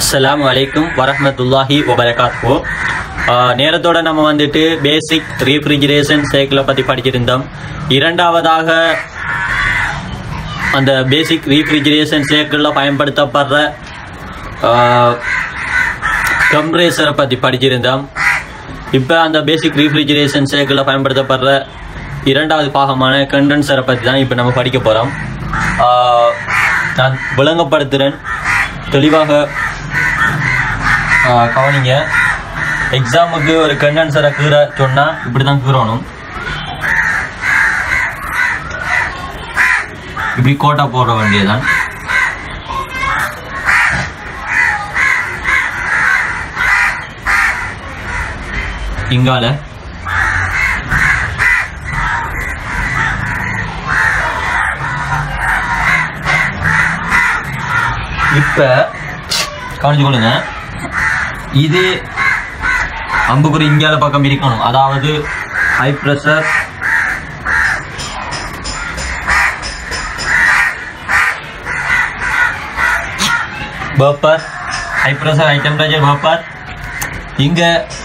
அஸ்ஸலாமு அலைக்கும் வரஹ்மத்துல்லாஹி வபரகாத்துஹு ஆஹ் நேரத்தோட நம்ம வந்துட்டு பேசிக் ரீஃப்ரிஜரேஷன் சைக்கிளை பற்றி படிச்சிருந்தோம் இரண்டாவதாக அந்த பேசிக் ரீஃப்ரிஜரேஷன் சைக்கிளில் பயன்படுத்தப்படுற கம்ப்ரேசரை பற்றி படிச்சிருந்தோம் இப்போ அந்த பேசிக் ரீஃப்ரிஜரேஷன் சைக்கிளில் பயன்படுத்தப்படுற இரண்டாவது பாகமான கண்டென்சரை பற்றி தான் இப்போ நம்ம படிக்க போகிறோம் நான் விளங்கப்படுத்துகிறேன் தெளிவாக ஆஹ் கவனிங்க எக்ஸாமுக்கு ஒரு கண்டென்சரை கீற சொன்னால் இப்படி தான் கீறணும் இப்படி கோட்டா போட வேண்டியதுதான் இங்கால இப்ப கவனிச்சு கொள்ளுங்க இது அம்புக்குறி இங்கால பக்கம் இருக்கணும் அதாவது high pressure vapour high pressure high temperature vapour இங்க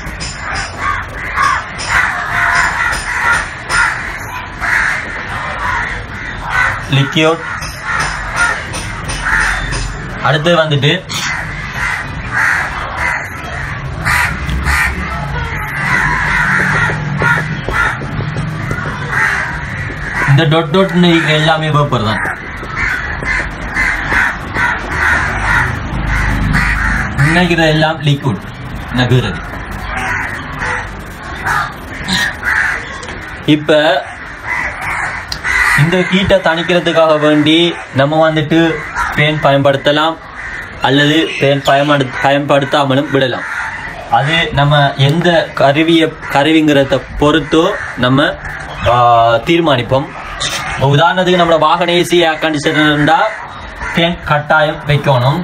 லிக்யூட் அடுத்து வந்துட்டு இந்த டொட் டொட் எல்லாமே பேப்பர் தான் நினைக்கிறது எல்லாம் லிக்விட் நகுறது இப்ப இந்த ஹீட்டை தணிக்கிறதுக்காக வேண்டி நம்ம வந்துட்டு பேன் பயன்படுத்தலாம் அல்லது பேன் பயன்படு பயன்படுத்தாமலும் விடலாம் அது நம்ம எந்த கருவியை கருவிங்கிறத பொறுத்தோ நம்ம ஆஹ், தீர்மானிப்போம் உதாரணத்துக்கு நம்மளோட வாகன ஏசி ஏர் கண்டிஷனர் இருந்தால் பேன் கட்டாயம் வைக்கணும்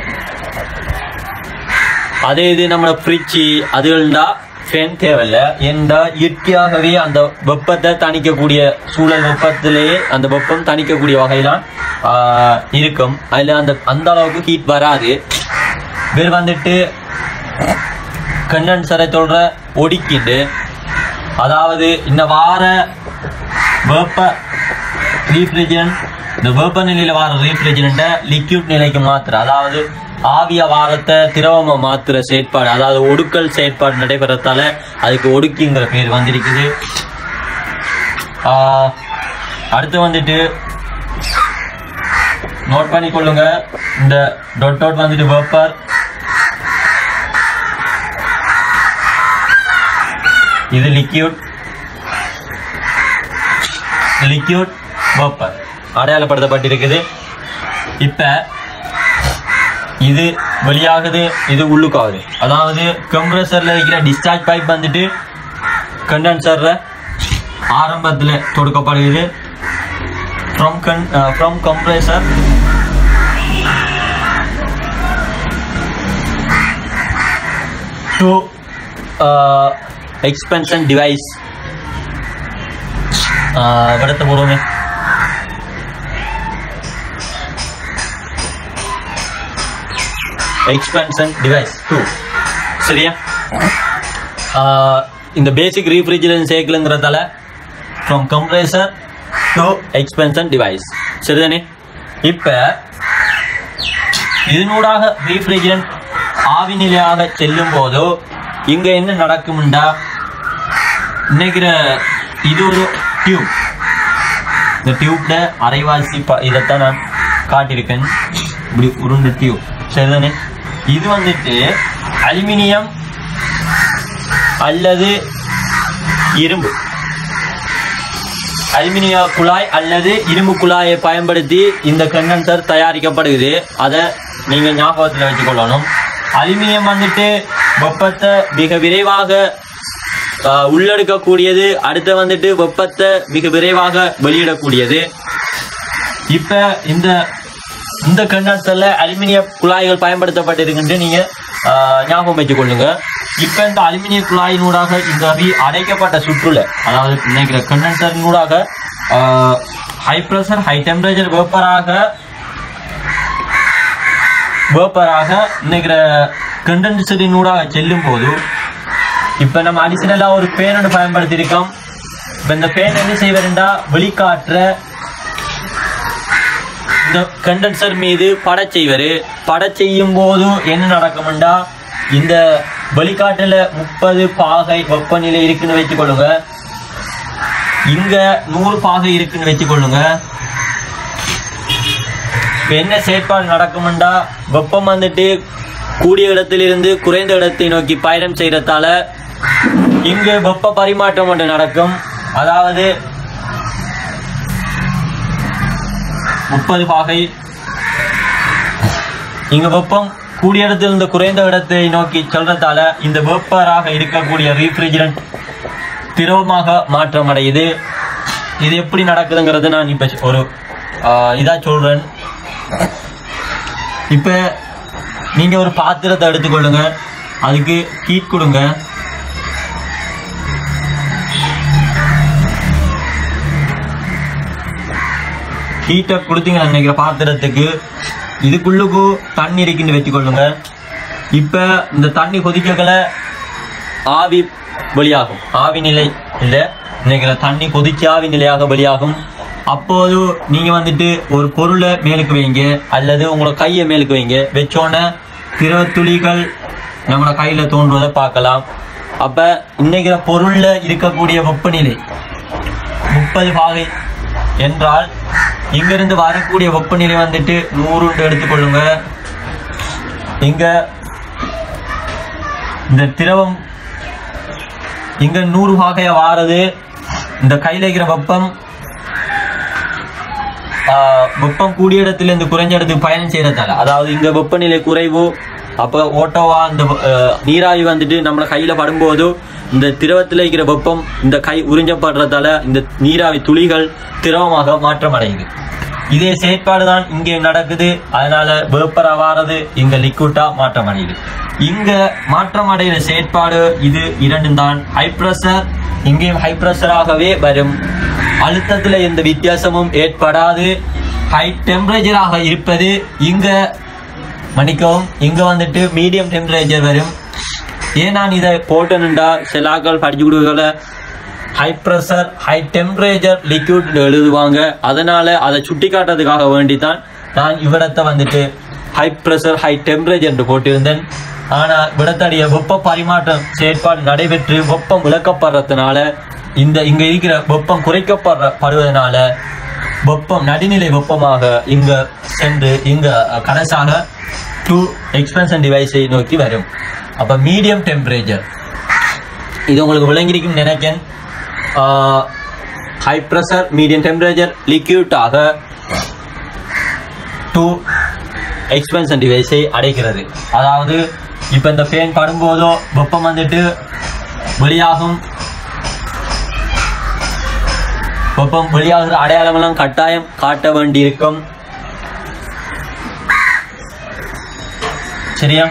அதே இது நம்மளோட ஃப்ரிட்ஜு அதுகள்டா ஃபேன் தேவையில்லை எந்த இயற்கையாகவே அந்த வெப்பத்தை தணிக்கக்கூடிய சூழல் வெப்பத்திலேயே அந்த வெப்பம் தணிக்கக்கூடிய வகையிலாம் ஆஹ், இருக்கும் அதில் அந்த அந்த அளவுக்கு ஹீட் வராது வேறு வந்துட்டு கண்டென்சரை சொல்ற ஒடிக்கிண்டு அதாவது இந்த வார வெப்ப ரீஃப்ரிஜரண்ட் இந்த வெப்ப நிலையில வர ரீஃப்ரிஜரண்ட்டை லிக்யூட் நிலைக்கு மாத்துற அதாவது ஆவிய வாரத்தை திரவமா மாத்துற செயற்பாடு அதாவது ஒடுக்கல் செயற்பாடு நடைபெறத்தால அதுக்கு ஒடுக்கிங்கிற பேர் வந்திருக்குது ஆஹ், அடுத்து வந்துட்டு நோட் பண்ணி கொள்ளுங்க இந்த டொட் டொட் வந்துட்டு வெப்பர் இது லிக்யூட் லிக்யூட் வேப்பர் அடையாளப்படுத்தப்பட்டிருக்குது இப்ப இது வெளியாகுது இது உள்ளுக்காகுது அதாவது கம்ப்ரஸர்ல இருக்கிற டிஸ்சார்ஜ் பைப் வந்துட்டு கண்டென்சர்ல ஆரம்பத்துல தொடுக்கப்படுகிறது from con from compressor to expansion device ഇവിടുത്തെ പൂർവ്വമേ எக்ஸ்பென்ஷன் டிவைஸ் டூ சரியா ஆஹ் இந்த பேசிக் ரீஃப்ரிஜரேஷன் சைக்கிளுங்கிறதால from compressor to expansion device சரிதானே இப்போ இதனூடாக ரீஃப்ரிஜரண்ட் ஆவி நிலையாக செல்லும் போதோ இங்க என்ன நடக்கும்டா நினைக்கிற இது ஒரு டியூப் இந்த டியூப்ல அரைவாசி ப- இதைத்தான் நான் காட்டியிருக்கேன் இப்படி உருண்டு டியூப் சரிதானே இது வந்துட்டு அலுமினியம் அல்லது இரும்பு அலுமினிய குழாய் அல்லது இரும்பு குழாயை பயன்படுத்தி இந்த கண்டென்சர் தயாரிக்கப்படுகிறது அதை நீங்க ஞாபகத்தில் வச்சுக்கொள்ளணும் அலுமினியம் வந்துட்டு வெப்பத்தை மிக விரைவாக ஆஹ், உள்ளெடுக்கக்கூடியது அடுத்து வந்துட்டு வெப்பத்தை மிக விரைவாக வெளியிடக்கூடியது இப்ப இந்த இந்த கண்டென்சர்ல அலுமினிய குழாய்கள் பயன்படுத்தப்பட்டிருக்கின்ற நீங்க ஆஹ், ஞாபகம் வச்சுக் கொள்ளுங்க இப்ப இந்த அலுமினிய குழாயினூடாக இந்த ரீ அடைக்கப்பட்ட சுற்றுல அதாவது நினைக்கிற கண்டென்சரினூடாக ஹை ப்ரெஷர் ஹை டெம்பரேச்சர் வெப்பராக வேப்பராக இன்னைக்கு கண்டென்சரினூடாக செல்லும் போது இப்போ நம்ம அடிஷனலாக ஒரு பேன் ஒன்று பயன்படுத்தியிருக்கோம் இப்போ இந்த பேன் என்ன செய்வதுண்டா வெளிக்காற்ற இந்த கண்டென்சர் மீது பட செய்வார் பட செய்யும் போது என்ன நடக்கும்டா இந்த வெளிக்காட்டுல முப்பது பாகை வெப்பநிலை இருக்குன்னு வச்சுக்கொள்ளுங்க இங்க நூறு பாகை இருக்குன்னு வச்சுக்கொள்ளுங்க இப்ப என்ன செயற்பாடு நடக்கும்டா வெப்பம் வந்துட்டு கூடிய இடத்திலிருந்து குறைந்த இடத்தை நோக்கி பயணம் செய்யறதால இங்கு வெப்ப பரிமாற்றம் ஒன்று நடக்கும் அதாவது முப்பது பாகை இங்க வெப்பம் கூடிய இடத்திலிருந்து குறைந்த இடத்தை நோக்கி செல்றதால இந்த வெப்பராக இருக்கக்கூடிய ரீஃப்ரிஜரண்ட் திரவமாக மாற்றம் அடையுது இது எப்படி நடக்குதுங்கிறது நான் இப்ப ஒரு ஆஹ், இதா சொல்றேன் இப்ப நீங்க ஒரு பாத்திரத்தை எடுத்துக்கொள்ளுங்க அதுக்கு ஹீட் கொடுங்க ஹீட்டை கொடுத்தீங்கன்னு நினைக்கிற பாத்திரத்துக்கு இதுக்குள்ளுக்கு தண்ணி இருக்குன்னு வச்சுக்கொள்ளுங்க இப்போ இந்த தண்ணி கொதிக்கல ஆவி வெளியாகும் ஆவி நிலை இல்லை நினைக்கிற தண்ணி கொதிச்சு ஆவி நிலையாக வெளியாகும் அப்போது நீங்க வந்துட்டு ஒரு பொருளை மேலுக்கு வைங்க அல்லது உங்களோட கையை மேலுக்கு வைங்க வச்சோன்னே திரவ துளிகள் நம்மளோட கையில தோன்றுவதை பார்க்கலாம் அப்ப இன்னைக்கிற பொருள்ல இருக்கக்கூடிய வெப்பநிலை முப்பது பாகை என்றால் இங்கிருந்து வரக்கூடிய வெப்பநிலை வந்துட்டு நூறுன்னு எடுத்துக்கொள்ளுங்க இங்க இந்த திரவம் இங்க நூறு பாகையா வாரது இந்த கையில இருக்கிற வெப்பம் ஆஹ், வெப்பம் கூடிய இடத்துல இருந்து குறைஞ்ச இடத்துக்கு பயணம் செய்யறதால அதாவது இங்க வெப்பநிலை குறைவு அப்ப ஓட்டோவா இந்த ஆஹ், நீராவி வந்துட்டு நம்மள கையில படும்போது இந்த திரவத்துல இருக்கிற வெப்பம் இந்த கை உறிஞ்சப்படுறதால இந்த நீராவி துளிகள் திரவமாக மாற்றம் அடையுது இதே செயற்பாடு தான் இங்கே நடக்குது அதனால வேப்பரா வாரது இங்க லிக்விட்டா மாற்றம் அடையுது இங்க மாற்றம் அடைகிற செயற்பாடு இது இரண்டும் தான் ஹை பிரஷர் இங்கேயும் ஹை பிரஷராகவே வரும் அழுத்தத்துல எந்த வித்தியாசமும் ஏற்படாது ஹை டெம்பரேச்சராக இருப்பது இங்க மன்னிக்கவும் இங்க வந்துட்டு மீடியம் டெம்பரேச்சர் வரும் ஏன் நான் இதை போட்டேன்டா சில ஆட்கள் படிச்சு கொடுக்கல high pressure high temperature liquid எழுதுவாங்க அதனால அதை சுட்டி காட்டுறதுக்காக வேண்டித்தான் நான் இவ்விடத்தை வந்துட்டு ஹை ப்ரெஷர் ஹை டெம்பரேச்சர் என்று போட்டிருந்தேன் ஆனா விடத்தடைய வெப்ப பரிமாற்றம் செயற்பாடு நடைபெற்று வெப்பம் விளக்கப்படுறதுனால இந்த இங்க இருக்கிற வெப்பம் குறைக்கப்படுற படுவதனால வெப்பம் நடுநிலை வெப்பமாக இங்க சென்று இங்க அஹ், கடைசாக டூ எக்ஸ்பென்ஷன் டிவைஸை நோக்கி வரும் அப்ப மீடியம் டெம்பரேச்சர் இது உங்களுக்கு விளங்கியிருக்கும் நினைக்கிறேன் ஹை ப்ரெஷர் மீடியம் டெம்பரேச்சர் லிக்யூட்டாக டூ எக்ஸ்பென்ஷன் டிவைஸை அடைக்கிறது அதாவது இப்போ இந்த ஃபேன் படும்போதோ வெப்பம் வந்துட்டு வெளியாகும் வெப்பம் வெளியாகிற அடையாளமெல்லாம் கட்டாயம் காட்ட வேண்டியிருக்கும் சரியா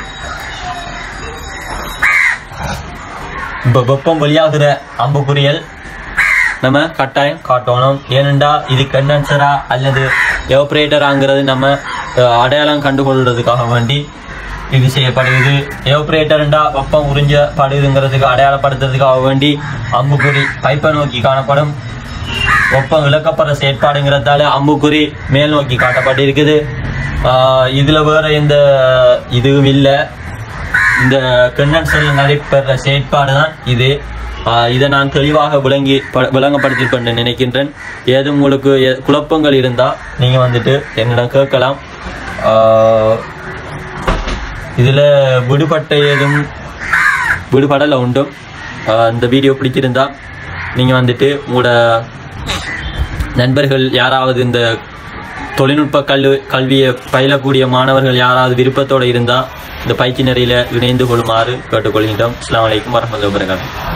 இப்போ வெப்பம் வெளியாகிற அம்புக்குறியல் நம்ம கட்டாயம் காட்டணும் ஏனெண்டா இது கண்டென்சரா அல்லது எவப்ரேட்டராங்கிறது நம்ம அஹ், அடையாளம் கண்டுகொள்றதுக்காக வேண்டி இது செய்யப்படுது எவப்ரேட்டர்ண்டா வெப்பம் உறிஞ்சப்படுதுங்கிறதுக்கு அடையாளப்படுத்துறதுக்காக வேண்டி அம்புக்குறி பைப்பை நோக்கி காணப்படும் வெப்பம் இழக்கப்படுற செயற்பாடுங்கிறதால அம்புக்குறி மேல் நோக்கி காட்டப்பட்டிருக்குது ஆஹ் இதுல வேற எந்த இதுவும் இல்லை இந்த கண்டென்சரில் நடைபெற செயற்பாடு தான் இது ஆஹ் இதை நான் தெளிவாக விளங்கி ப- விளங்கப்படுத்தியிருப்பேன் என்று நினைக்கின்றேன் ஏதும் உங்களுக்கு எ- குழப்பங்கள் இருந்தால் நீங்கள் வந்துட்டு என்னிடம் கேட்கலாம் ஆஹ் இதில் விடுபட்ட ஏதும் விடுபடலை உண்டு ஆஹ் இந்த வீடியோ பிடிச்சிருந்தா நீங்கள் வந்துட்டு உங்களோட நண்பர்கள் யாராவது இந்த தொழில்நுட்ப கல்வி கல்வியை பயிலக்கூடிய மாணவர்கள் யாராவது விருப்பத்தோடு இருந்தால் இந்த பயிற்சி நிறையில் இணைந்து கொள்ளுமாறு கேட்டுக்கொள்கின்றோம் அஸ்ஸலாமு அலைக்கும் வரமத்துல்லாஹி வபரகாத்துஹு